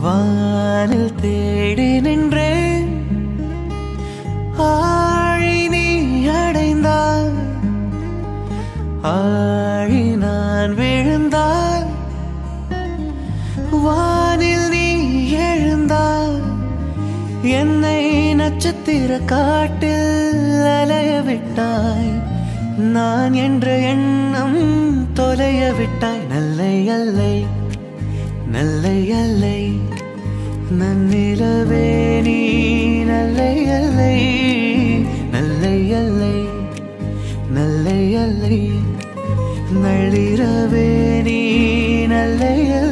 வானில் தேடி நின்றேன் ஆழி நீ அடைந்தாய் ஆழி நான் விழுந்தாய் வானில் நீ எழுந்தாய் என்னை நட்சத்திர காட்டில் அலைய விட்டாய் நான் என்ற எண்ணம் தொலைய விட்டாய் நல்லை அல்லை நல்லை அல்லை நன்னிலவே நீ நல்லை அல்லை நல்லை அல்லை நல்லை அல்லை நள்ளிரவே நீ நல்லை அல்லை